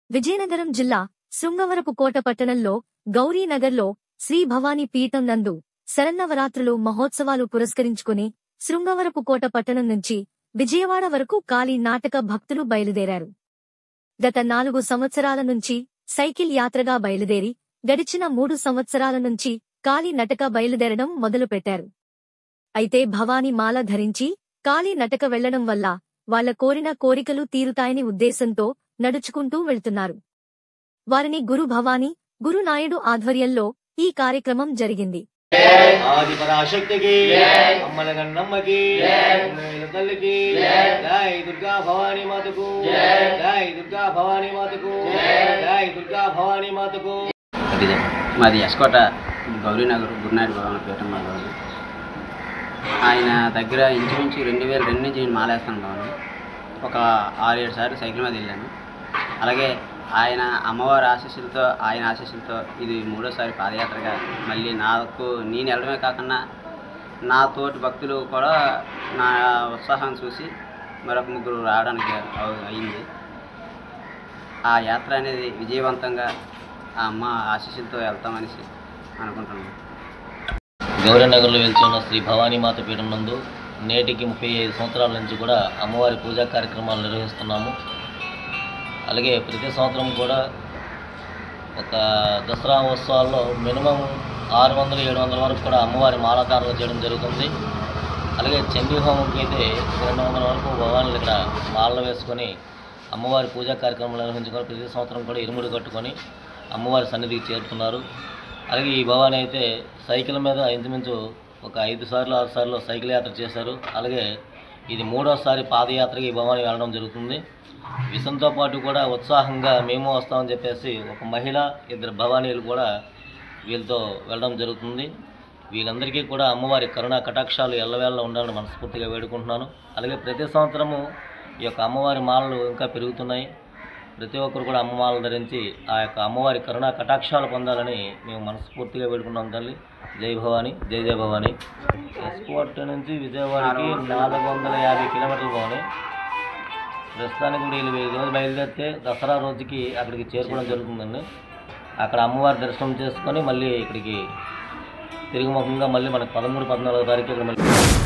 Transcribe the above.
విజయనగరం జిల్లా శృంగవరపు కోట పట్టణంలో గౌరీనగర్లో శ్రీ భవానీ పీఠం నందు శరన్నవరాత్రులు మహోత్సవాలు పురస్కరించుకుని శృంగవరపు కోట పట్టణం నుంచి విజయవాడ వరకు కాళీ నాటక భక్తులు బయలుదేరారు గత నాలుగు సంవత్సరాల నుంచి సైకిల్ యాత్రగా బయలుదేరి గడిచిన మూడు సంవత్సరాల నుంచి కాళీ నటక బయలుదేరడం మొదలుపెట్టారు అయితే భవానీ మాల ధరించి కాళీ నటక వెళ్లడం వల్ల వాళ్ళ కోరిన కోరికలు తీరుతాయని ఉద్దేశంతో నడుచుకుంటూ వెళ్తున్నారు వారిని గురు భవానీ గురునాయుడు ఆధ్వర్యంలో ఈ కార్యక్రమం జరిగింది ఆది పరాశక్తికి అమ్మల గన్నమ్మకి ఉమ్మేల తల్లికి జై దుర్గా భవానీ మాతకు జై దుర్గా భవానీ మాతకు జై దుర్గా భవానీ మాతకు ఇదే మాది ఎస్కోట గౌరీనగర్ గురునాయుడు భవన పీఠం మా గౌరీ ఆయన దగ్గర ఇంచుమించు రెండు వేల రెండు నుంచి నేను మాలేస్తాను బాగుంది ఒక ఆరు ఏడు సార్లు సైకిల్ మీద వెళ్ళాను అలాగే ఆయన అమ్మవారి ఆశీస్సులతో ఆయన ఆశీస్సులతో ఇది మూడోసారి పాదయాత్రగా మళ్ళీ నాకు నేను వెళ్ళడమే కాకుండా నా తోటి భక్తులు కూడా నా ఉత్సాహం చూసి మరొక ముగ్గురు రావడానికి అవ- అయింది ఆ యాత్ర అనేది విజయవంతంగా ఆ అమ్మ ఆశీస్సులతో వెళ్తామనేసి అనుకుంటున్నాను గౌరీనగర్లో వెలిచి ఉన్న శ్రీ భవానీమాత పీఠం నందు నేటికి ముప్పై ఐదు సంవత్సరాల నుంచి కూడా అమ్మవారి పూజా కార్యక్రమాలు నిర్వహిస్తున్నాము అలాగే ప్రతి సంవత్సరం కూడా ఒక దసరా ఉత్సవాల్లో మినిమం ఆరు వందలు ఏడు వందల వరకు కూడా అమ్మవారి మాలాధారణ చేయడం జరుగుతుంది అలాగే చండీ హోమంకి అయితే రెండు వందల వరకు భవాన్లు ఇక్కడ మాలలు వేసుకొని అమ్మవారి పూజా కార్యక్రమాలు నిర్వహించుకొని ప్రతి సంవత్సరం కూడా ఇరుముడి కట్టుకొని అమ్మవారి సన్నిధికి చేరుతున్నారు అలాగే ఈ భవాని అయితే సైకిల్ మీద ఇంచుమించు ఒక ఐదు సార్లు ఆరు సార్లు సైకిల్ యాత్ర చేశారు అలాగే ఇది మూడోసారి పాదయాత్రకి ఈ భవాని వెళ్ళడం జరుగుతుంది విషంతో పాటు కూడా ఉత్సాహంగా మేము వస్తామని చెప్పేసి ఒక మహిళ ఇద్దరు భవానీలు కూడా వీళ్ళతో వెళ్ళడం జరుగుతుంది వీళ్ళందరికీ కూడా అమ్మవారి కరుణా కటాక్షాలు ఎల్లవేళ్ళ ఉండాలని మనస్ఫూర్తిగా వేడుకుంటున్నాను అలాగే ప్రతి సంవత్సరము ఈ యొక్క అమ్మవారి మాలలు ఇంకా పెరుగుతున్నాయి ప్రతి ఒక్కరు కూడా అమ్మమాలను ధరించి ఆ యొక్క అమ్మవారి కరుణా కటాక్షాలు పొందాలని మేము మనస్ఫూర్తిగా వేడుకున్నాం తల్లి జై భవాని జై జయ భవాని ఎస్కోట్ నుంచి విజయవాడకి నాలుగు వందల యాభై కిలోమీటర్లు పోని ప్రస్తుతానికి కూడా వీళ్ళు ఈ రోజు బయలుదేరితే దసరా రోజుకి అక్కడికి చేరుకోవడం జరుగుతుందండి అక్కడ అమ్మవారి దర్శనం చేసుకొని మళ్ళీ ఇక్కడికి తిరుగుముఖంగా మళ్ళీ మనకి పదమూడు పద్నాలుగో తారీఖు ఇక్కడ మళ్ళీ